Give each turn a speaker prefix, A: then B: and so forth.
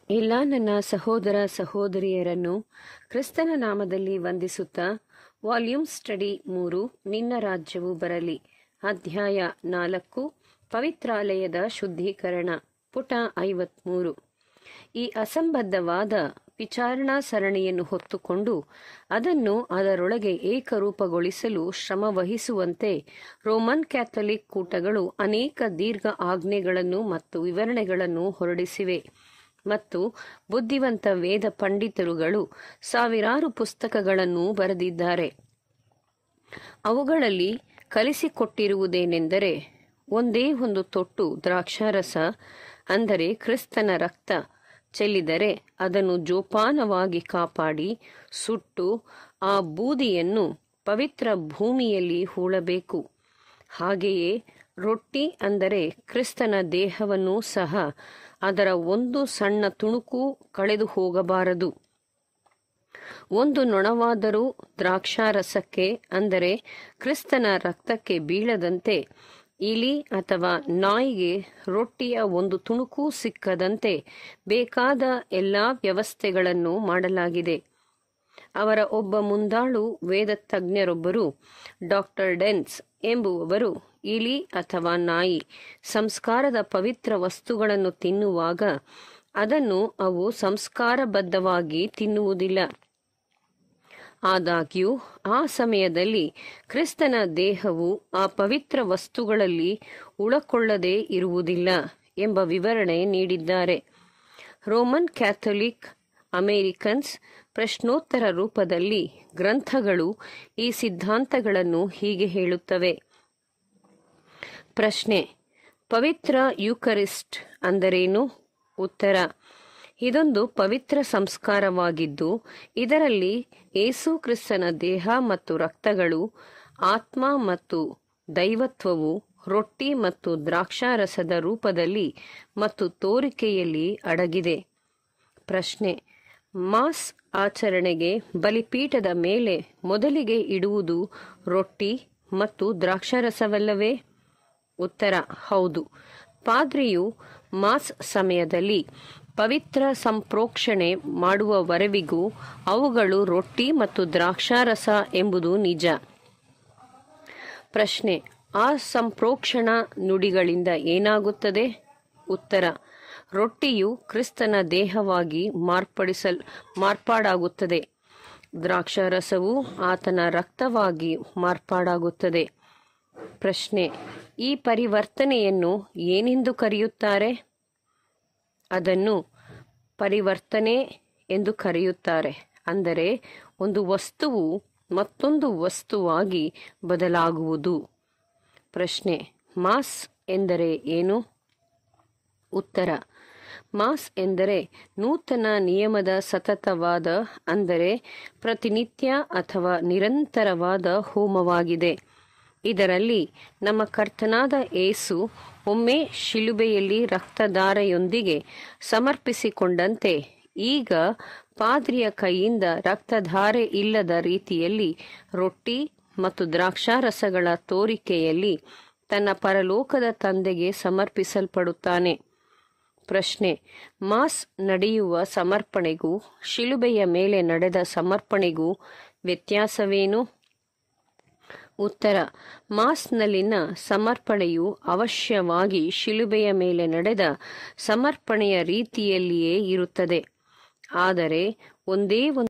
A: ಎಲ್ಲ ನನ್ನ ಸಹೋದರ ಸಹೋದರಿಯರನ್ನು ಕ್ರಿಸ್ತನ ನಾಮದಲ್ಲಿ ವಂದಿಸುತ್ತಾ ವಾಲ್ಯೂಮ್ ಸ್ಟಡಿ ಮೂರು ನಿನ್ನ ರಾಜ್ಯವು ಬರಲಿ ಅಧ್ಯಾಯ ನಾಲ್ಕು ಪವಿತ್ರಾಲಯದ ಶುದ್ಧೀಕರಣ ಪುಟ ಐವತ್ಮೂರು ಈ ಅಸಂಬದ್ಧವಾದ ವಿಚಾರಣಾ ಸರಣಿಯನ್ನು ಹೊತ್ತುಕೊಂಡು ಅದನ್ನು ಅದರೊಳಗೆ ಏಕರೂಪಗೊಳಿಸಲು ಶ್ರಮ ವಹಿಸುವಂತೆ ರೋಮನ್ ಕ್ಯಾಥಲಿಕ್ ಕೂಟಗಳು ಅನೇಕ ದೀರ್ಘ ಆಜ್ಞೆಗಳನ್ನು ಮತ್ತು ವಿವರಣೆಗಳನ್ನು ಹೊರಡಿಸಿವೆ ಮತ್ತು ಬುದ್ಧಿವಂತ ವೇದ ಪಂಡಿತರುಗಳು ಸಾವಿರಾರು ಪುಸ್ತಕಗಳನ್ನು ಬರೆದಿದ್ದಾರೆ ಅವುಗಳಲ್ಲಿ ಕಲಿಸಿಕೊಟ್ಟಿರುವುದೇನೆಂದರೆ ಒಂದೇ ಒಂದು ತೊಟ್ಟು ದ್ರಾಕ್ಷಾರಸ ಅಂದರೆ ಕ್ರಿಸ್ತನ ರಕ್ತ ಚೆಲ್ಲಿದರೆ ಅದನ್ನು ಜೋಪಾನವಾಗಿ ಕಾಪಾಡಿ ಸುಟ್ಟು ಆ ಬೂದಿಯನ್ನು ಪವಿತ್ರ ಭೂಮಿಯಲ್ಲಿ ಹೂಳಬೇಕು ಹಾಗೆಯೇ ರೊಟ್ಟಿ ಅಂದರೆ ಕ್ರಿಸ್ತನ ದೇಹವನ್ನು ಸಹ ಅದರ ಒಂದು ಸಣ್ಣ ತುಣುಕು ಕಳೆದು ಹೋಗಬಾರದು ಒಂದು ನೊಣವಾದರೂ ದ್ರಾಕ್ಷಾರಸಕ್ಕೆ ಅಂದರೆ ಕ್ರಿಸ್ತನ ರಕ್ತಕ್ಕೆ ಬೀಳದಂತೆ ಇಲಿ ಅಥವಾ ನಾಯಿಗೆ ರೊಟ್ಟಿಯ ಒಂದು ತುಣುಕು ಸಿಕ್ಕದಂತೆ ಬೇಕಾದ ಎಲ್ಲಾ ವ್ಯವಸ್ಥೆಗಳನ್ನು ಮಾಡಲಾಗಿದೆ ಅವರ ಒಬ್ಬ ಮುಂದಾಳು ವೇದ ತಜ್ಞರೊಬ್ಬರು ಡಾಕ್ಟರ್ ಡೆನ್ಸ್ ಎಂಬುವವರು ಇಲಿ ಅಥವಾ ನಾಯಿ ಸಂಸ್ಕಾರದ ಪವಿತ್ರ ವಸ್ತುಗಳನ್ನು ತಿನ್ನುವಾಗ ಅದನ್ನು ಅವು ಸಂಸ್ಕಾರಬದ್ಧವಾಗಿ ತಿನ್ನುವುದಿಲ್ಲ ಆದಾಗ್ಯೂ ಆ ಸಮಯದಲ್ಲಿ ಕ್ರಿಸ್ತನ ದೇಹವು ಆ ಪವಿತ್ರ ವಸ್ತುಗಳಲ್ಲಿ ಉಳಕೊಳ್ಳದೇ ಇರುವುದಿಲ್ಲ ಎಂಬ ವಿವರಣೆ ನೀಡಿದ್ದಾರೆ ರೋಮನ್ ಕ್ಯಾಥೋಲಿಕ್ ಅಮೇರಿಕನ್ಸ್ ಪ್ರಶ್ನೋತ್ತರ ರೂಪದಲ್ಲಿ ಗ್ರಂಥಗಳು ಈ ಸಿದ್ಧಾಂತಗಳನ್ನು ಹೀಗೆ ಹೇಳುತ್ತವೆ ಪ್ರಶ್ನೆ ಪವಿತ್ರ ಯೂಕರಿಸ್ಟ್ ಅಂದರೇನು ಉತ್ತರ ಇದೊಂದು ಪವಿತ್ರ ಸಂಸ್ಕಾರವಾಗಿದ್ದು ಇದರಲ್ಲಿ ಏಸು ಕ್ರಿಸ್ತನ ದೇಹ ಮತ್ತು ರಕ್ತಗಳು ಆತ್ಮ ಮತ್ತು ದೈವತ್ವವು ರೊಟ್ಟಿ ಮತ್ತು ದ್ರಾಕ್ಷಾರಸದ ರೂಪದಲ್ಲಿ ಮತ್ತು ತೋರಿಕೆಯಲ್ಲಿ ಅಡಗಿದೆ ಪ್ರಶ್ನೆ ಮಾಸ್ ಆಚರಣೆಗೆ ಬಲಿಪೀಠದ ಮೇಲೆ ಮೊದಲಿಗೆ ಇಡುವುದು ರೊಟ್ಟಿ ಮತ್ತು ದ್ರಾಕ್ಷಾರಸವಲ್ಲವೇ ಉತ್ತರ ಹೌದು ಪಾದ್ರಿಯು ಮಾಸ್ ಸಮಯದಲ್ಲಿ ಪವಿತ್ರ ಸಂಪ್ರೋಕ್ಷಣೆ ಮಾಡುವವರೆವಿಗೂ ಅವುಗಳು ರೊಟ್ಟಿ ಮತ್ತು ದ್ರಾಕ್ಷಾರಸ ಎಂಬುದು ನಿಜ ಪ್ರಶ್ನೆ ಆ ಸಂಪ್ರೋಕ್ಷಣ ನುಡಿಗಳಿಂದ ಏನಾಗುತ್ತದೆ ಉತ್ತರ ರೊಟ್ಟಿಯು ಕ್ರಿಸ್ತನ ದೇಹವಾಗಿ ಮಾರ್ಪಡಿಸಲ್ ಮಾರ್ಪಾಡಾಗುತ್ತದೆ ದ್ರಾಕ್ಷಾರಸವು ಆತನ ರಕ್ತವಾಗಿ ಮಾರ್ಪಾಡಾಗುತ್ತದೆ ಪ್ರಶ್ನೆ ಈ ಪರಿವರ್ತನೆಯನ್ನು ಏನೆಂದು ಕರೆಯುತ್ತಾರೆ ಅದನ್ನು ಪರಿವರ್ತನೆ ಎಂದು ಕರೆಯುತ್ತಾರೆ ಅಂದರೆ ಒಂದು ವಸ್ತುವು ಮತ್ತೊಂದು ವಸ್ತುವಾಗಿ ಬದಲಾಗುವುದು ಪ್ರಶ್ನೆ ಮಾಸ್ ಎಂದರೆ ಏನು ಉತ್ತರ ಮಾಸ್ ಎಂದರೆ ನೂತನ ನಿಯಮದ ಸತತವಾದ ಅಂದರೆ ಪ್ರತಿನಿತ್ಯ ಅಥವಾ ನಿರಂತರವಾದ ಹೋಮವಾಗಿದೆ ಇದರಲ್ಲಿ ನಮ್ಮ ಕರ್ತನಾದ ಏಸು ಒಮ್ಮೆ ಶಿಲುಬೆಯಲ್ಲಿ ರಕ್ತಧಾರೆಯೊಂದಿಗೆ ಸಮರ್ಪಿಸಿಕೊಂಡಂತೆ ಈಗ ಪಾದ್ರಿಯ ಕೈಯಿಂದ ರಕ್ತಧಾರೆ ಇಲ್ಲದ ರೀತಿಯಲ್ಲಿ ರೊಟ್ಟಿ ಮತ್ತು ದ್ರಾಕ್ಷಾರಸಗಳ ತೋರಿಕೆಯಲ್ಲಿ ತನ್ನ ಪರಲೋಕದ ತಂದೆಗೆ ಸಮರ್ಪಿಸಲ್ಪಡುತ್ತಾನೆ ಪ್ರಶ್ನೆ ಮಾಸ್ ನಡೆಯುವ ಸಮರ್ಪಣೆಗೂ ಶಿಲುಬೆಯ ಮೇಲೆ ನಡೆದ ಸಮರ್ಪಣೆಗೂ ವ್ಯತ್ಯಾಸವೇನು ಉತ್ತರ ಮಾಸ್ನಲ್ಲಿನ ಸಮರ್ಪಣೆಯು ಅವಶ್ಯವಾಗಿ ಶಿಲುಬೆಯ ಮೇಲೆ ನಡೆದ ಸಮರ್ಪಣೆಯ ರೀತಿಯಲ್ಲಿಯೇ ಇರುತ್ತದೆ ಆದರೆ ಒಂದೇ ಒಂದು